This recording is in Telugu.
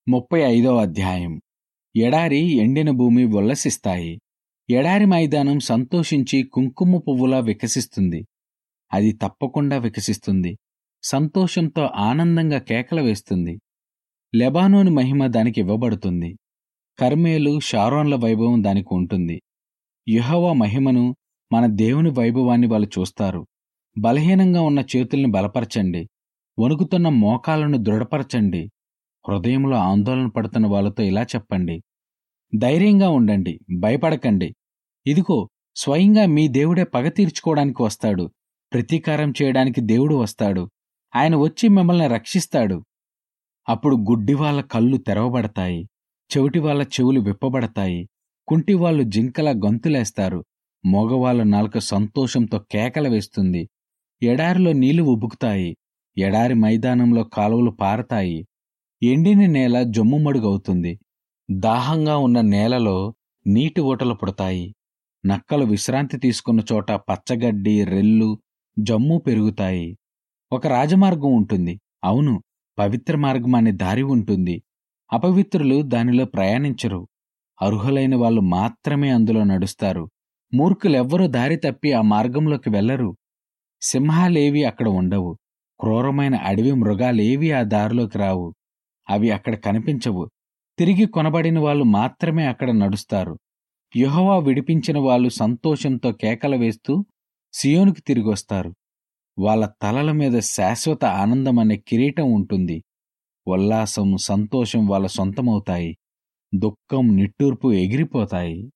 ముప్పై ఐదవ అధ్యాయం ఎడారి ఎండిన భూమి ఉల్లసిస్తాయి ఎడారి మైదానం సంతోషించి కుంకుమ పువ్వులా వికసిస్తుంది అది తప్పకుండా వికసిస్తుంది సంతోషంతో ఆనందంగా కేకలు వేస్తుంది లెబానోని మహిమ దానికి ఇవ్వబడుతుంది కర్మేలు షారోన్ల వైభవం దానికి ఉంటుంది యెహోవా మహిమను మన దేవుని వైభవాన్ని వాళ్ళు చూస్తారు బలహీనంగా ఉన్న చేతుల్ని బలపరచండి వణుకుతున్న మోకాలను దృఢపరచండి హృదయంలో ఆందోళన పడుతున్న వాళ్ళతో ఇలా చెప్పండి ధైర్యంగా ఉండండి భయపడకండి ఇదిగో స్వయంగా మీ దేవుడే పగ తీర్చుకోవడానికి వస్తాడు ప్రతీకారం చేయడానికి దేవుడు వస్తాడు ఆయన వచ్చి మిమ్మల్ని రక్షిస్తాడు అప్పుడు గుడ్డి వాళ్ళ కళ్ళు తెరవబడతాయి చెవిటి వాళ్ళ చెవులు విప్పబడతాయి కుంటి వాళ్ళు జింకల గొంతులేస్తారు మగవాళ్ళ నాలుక సంతోషంతో కేకల వేస్తుంది ఎడారిలో నీళ్లు ఉబుకుతాయి ఎడారి మైదానంలో కాలువలు పారతాయి ఎండిన నేల జమ్ముమడుగవుతుంది దాహంగా ఉన్న నేలలో నీటి ఊటలు పుడతాయి నక్కలు విశ్రాంతి తీసుకున్న చోట పచ్చగడ్డి రెల్లు జమ్ము పెరుగుతాయి ఒక రాజమార్గం ఉంటుంది అవును పవిత్ర మార్గం అనే దారి ఉంటుంది అపవిత్రులు దానిలో ప్రయాణించరు అర్హులైన వాళ్ళు మాత్రమే అందులో నడుస్తారు మూర్ఖులెవ్వరూ దారి తప్పి ఆ మార్గంలోకి వెళ్లరు సింహాలేవి అక్కడ ఉండవు క్రూరమైన అడవి మృగాలేవి ఆ దారిలోకి రావు అవి అక్కడ కనిపించవు తిరిగి కొనబడిన వాళ్ళు మాత్రమే అక్కడ నడుస్తారు యెహోవా విడిపించిన వాళ్ళు సంతోషంతో కేకలు వేస్తూ సియోనుకు తిరిగొస్తారు వాళ్ళ తలల మీద శాశ్వత ఆనందం అనే కిరీటం ఉంటుంది ఉల్లాసం సంతోషం వాళ్ళ సొంతమవుతాయి దుఃఖం నిట్టూర్పు ఎగిరిపోతాయి